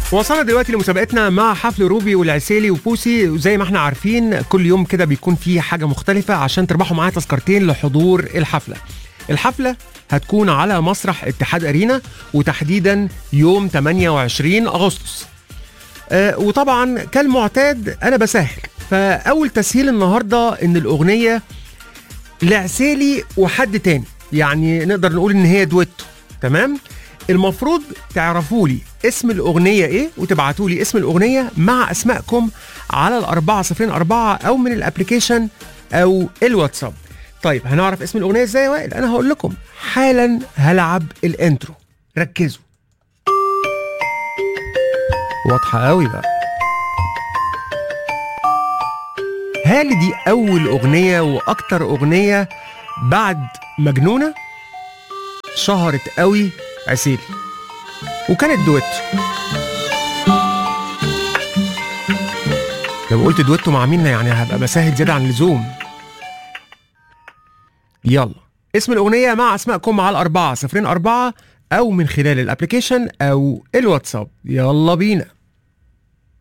وصلنا دلوقتي لمسابقتنا مع حفل روبي والعسيلي وبوسي وزي ما احنا عارفين كل يوم كده بيكون في حاجه مختلفه عشان تربحوا معايا تذكرتين لحضور الحفله الحفله هتكون على مسرح اتحاد ارينا وتحديدا يوم 28 اغسطس آه وطبعا كالمعتاد انا بسهل فاول تسهيل النهارده ان الاغنيه لعسيلي وحد تاني يعني نقدر نقول ان هي دويتو تمام المفروض تعرفوا لي اسم الاغنيه ايه وتبعتوا لي اسم الاغنيه مع اسمائكم على الأربعة صفرين أربعة أو من الابلكيشن أو الواتساب طيب هنعرف اسم الأغنية ازاي يا وائل أنا هقول لكم حالا هلعب الانترو ركزوا واضحة قوي بقى هل دي أول أغنية وأكتر أغنية بعد مجنونة شهرت قوي عسيلي وكانت دويتو لو قلت دويتو مع مين يعني هبقى بسهل زيادة عن اللزوم يلا اسم الأغنية مع أسمائكم على الأربعة صفرين أربعة أو من خلال الأبليكيشن أو الواتساب يلا بينا